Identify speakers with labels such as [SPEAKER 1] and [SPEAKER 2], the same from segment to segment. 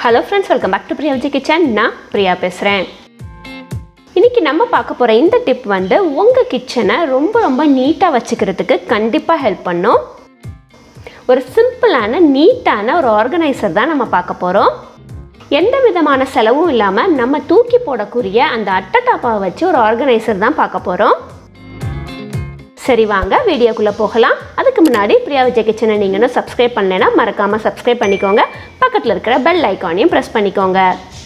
[SPEAKER 1] hello friends welcome back to Priya Vijay kitchen நான் பிரியா பேசுகிறேன் இன்றைக்கி நம்ம பார்க்க போகிற இந்த டிப் வந்து உங்கள் கிச்சனை ரொம்ப ரொம்ப நீட்டாக வச்சுக்கிறதுக்கு கண்டிப்பாக ஹெல்ப் பண்ணும் ஒரு சிம்பிளான நீட்டான ஒரு ஆர்கனைசர் தான் நம்ம பார்க்க போகிறோம் எந்த விதமான செலவும் இல்லாமல் நம்ம தூக்கி போடக்கூடிய அந்த அட்டை டாப்பாவை வச்சு ஒரு ஆர்கனைசர் தான் பார்க்க போகிறோம் சரி வாங்க வீடியோக்குள்ளே போகலாம் அதுக்கு முன்னாடி பிரியா விஜய் கிச்சனை நீங்கள் இன்னும் சப்ஸ்கிரைப் பண்ணலைன்னா மறக்காமல் சப்ஸ்கிரைப் பண்ணிக்கோங்க பக்கத்தில் இருக்கிற பெல் ஐக்கானையும் ப்ரெஸ் பண்ணிக்கோங்க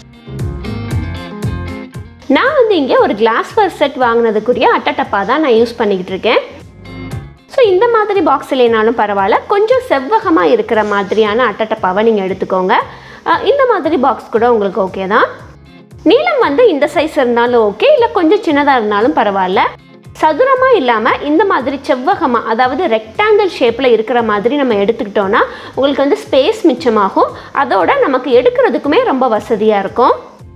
[SPEAKER 1] நான் வந்து இங்கே ஒரு கிளாஸ்வர் செட் வாங்கினதுக்குரிய அட்டட்டப்பா தான் நான் யூஸ் பண்ணிக்கிட்டு இருக்கேன் ஸோ இந்த மாதிரி பாக்ஸ் இல்லைனாலும் பரவாயில்ல கொஞ்சம் செவ்வகமாக இருக்கிற மாதிரியான அட்டட்டப்பாவை நீங்கள் எடுத்துக்கோங்க அஹ் இந்த மாதிரி பாக்ஸ் கூட உங்களுக்கு ஓகே தான் நீளம் வந்து இந்த சைஸ் இருந்தாலும் ஓகே இல்லை கொஞ்சம் சின்னதாக இருந்தாலும் பரவாயில்ல சதுரமாக இல்லாமல் இந்த மாதிரி செவ்வகமாக அதாவது ரெக்டாங்கிள் ஷேப்பில் இருக்கிற மாதிரி நம்ம எடுத்துக்கிட்டோன்னா உங்களுக்கு வந்து ஸ்பேஸ் மிச்சமாகும் அதோட நமக்கு எடுக்கிறதுக்குமே ரொம்ப வசதியாக இருக்கும்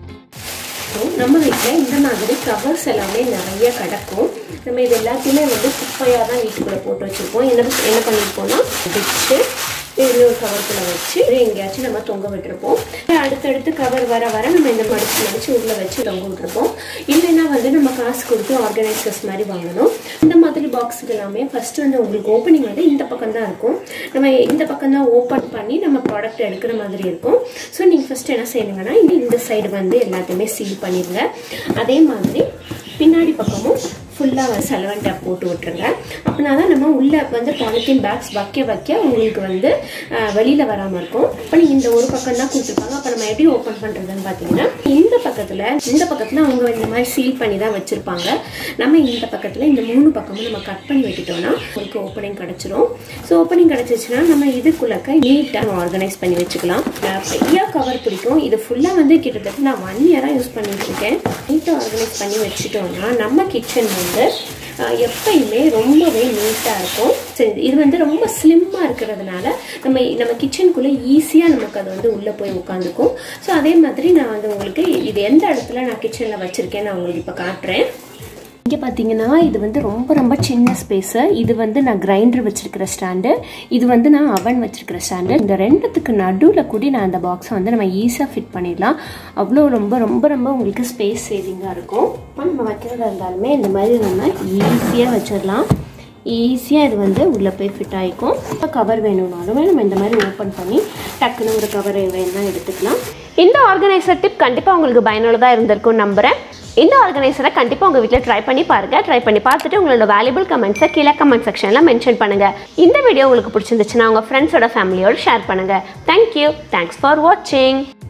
[SPEAKER 1] நம்ம வீட்டில் இந்த மாதிரி கவர்ஸ் எல்லாமே நிறைய கிடக்கும் நம்ம இது எல்லாத்தையுமே வந்து குப்பையாக தான் வீட்டுக்குள்ளே போட்டு வச்சுருப்போம் என்ன என்ன பண்ணியிருப்போம்னா வச்சு இன்னொரு கவருக்குள்ளே வச்சு எங்கேயாச்சும் நம்ம தொங்க விட்டுருப்போம் அடுத்தடுத்து கவர் வர வர நம்ம இந்த மடிச்சு மடிச்சு உள்ளே வச்சு தொங்க விட்டுருப்போம் இல்லைன்னா வந்து நம்ம காசு கொடுத்து ஆர்கனைசர்ஸ் மாதிரி வாங்கணும் இந்த மாதிரி பாக்ஸுக்கு எல்லாமே ஃபர்ஸ்ட் வந்து உங்களுக்கு ஓப்பனிங் வந்து இந்த பக்கம் தான் இருக்கும் நம்ம இந்த பக்கம் தான் ஓப்பன் பண்ணி நம்ம ப்ராடக்ட் எடுக்கிற மாதிரி இருக்கும் ஸோ நீங்கள் ஃபர்ஸ்ட் என்ன செய்யணுங்கன்னா இந்த இந்த சைடு வந்து எல்லாத்தையுமே சீல் பண்ணிடுங்க அதே மாதிரி பின்னாடி பக்கமும் ஃபுல்லாக வந்து செலவன் டேப் போட்டு விட்டுருங்க அப்படின்னா தான் நம்ம உள்ளே வந்து பாலித்தீன் பேக்ஸ் வைக்க வைக்க உங்களுக்கு வந்து வெளியில் வராமல் இருக்கும் இப்போ நீங்கள் இந்த ஒரு பக்கம் தான் கொடுத்துருப்பாங்க அப்போ நம்ம எப்படி ஓப்பன் பண்ணுறதுன்னு பார்த்தீங்கன்னா இந்த பக்கத்தில் இந்த பக்கத்தில் அவங்க இந்த மாதிரி சீல் பண்ணி தான் வச்சுருப்பாங்க நம்ம இந்த பக்கத்தில் இந்த மூணு பக்கமும் நம்ம கட் பண்ணி விட்டுட்டோம்னா உங்களுக்கு ஓப்பனிங் கிடச்சிரும் ஸோ ஓப்பனிங் கிடச்சிச்சுன்னா நம்ம இதுக்குள்ளக்க நீட்டாக ஆர்கனைஸ் பண்ணி வச்சுக்கலாம் பெரிய கவர் பிடிக்கும் இது ஃபுல்லாக வந்து கிட்டத்தட்ட நான் ஒன் இயராக யூஸ் பண்ணிட்டு இருக்கேன் நீட்டாக ஆர்கனைஸ் பண்ணி வச்சுட்டோம்னா நம்ம கிச்சன் வந்து எப்பயுமே ரொம்பவே நீட்டாக இருக்கும் சரி இது வந்து ரொம்ப ஸ்லிம்மாக இருக்கிறதுனால நம்ம நம்ம கிச்சனுக்குள்ளே ஈஸியாக நமக்கு அது வந்து உள்ளே போய் உட்காந்துக்கும் ஸோ அதே மாதிரி நான் வந்து உங்களுக்கு இது எந்த இடத்துல நான் கிச்சனில் வச்சுருக்கேன் நான் உங்களுக்கு இப்போ காட்டுறேன் இங்கே பார்த்தீங்கன்னா இது வந்து ரொம்ப ரொம்ப சின்ன ஸ்பேஸு இது வந்து நான் கிரைண்டர் வச்சிருக்கிற ஸ்டாண்டு இது வந்து நான் அவன் வச்சிருக்கிற ஸ்டாண்டு இந்த ரெண்டுத்துக்கு நடுவில் கூடி நான் அந்த பாக்ஸை வந்து நம்ம ஈஸியாக ஃபிட் பண்ணிடலாம் அவ்வளோ ரொம்ப ரொம்ப ரொம்ப உங்களுக்கு ஸ்பேஸ் சேவிங்காக இருக்கும் இப்போ நம்ம வைக்கிறதா இருந்தாலுமே இந்த மாதிரி நம்ம ஈஸியாக வச்சிடலாம் ஈஸியாக இது வந்து உள்ளே போய் ஃபிட் ஆகிக்கும் இப்போ கவர் வேணும்னாலுமே நம்ம இந்த மாதிரி ஓப்பன் பண்ணி டக்குன்னு ஒரு கவர் வேணும்னா எடுத்துக்கலாம் இந்த ஆர்கனைசர் டிப் கண்டிப்பாக உங்களுக்கு பயனுள்ளதாக இருந்திருக்கும் நம்புகிறேன் இந்த ஆர்கனைசரை கண்டிப்பாக உங்கள் வீட்டில் ட்ரை பண்ணி பாருங்கள் ட்ரை பண்ணி பார்த்துட்டு உங்களோட வேல்யூபிள் கமெண்ட்ஸை கீழே கமெண்ட் செக்ஷனில் மென்ஷன் பண்ணுங்கள் இந்த வீடியோ உங்களுக்கு பிடிச்சிருந்துச்சுன்னா உங்கள் ஃப்ரெண்ட்ஸோட ஃபேமிலியோடு ஷேர் பண்ணுங்கள் தேங்க்யூ தேங்க்ஸ் ஃபார் வாட்சிங்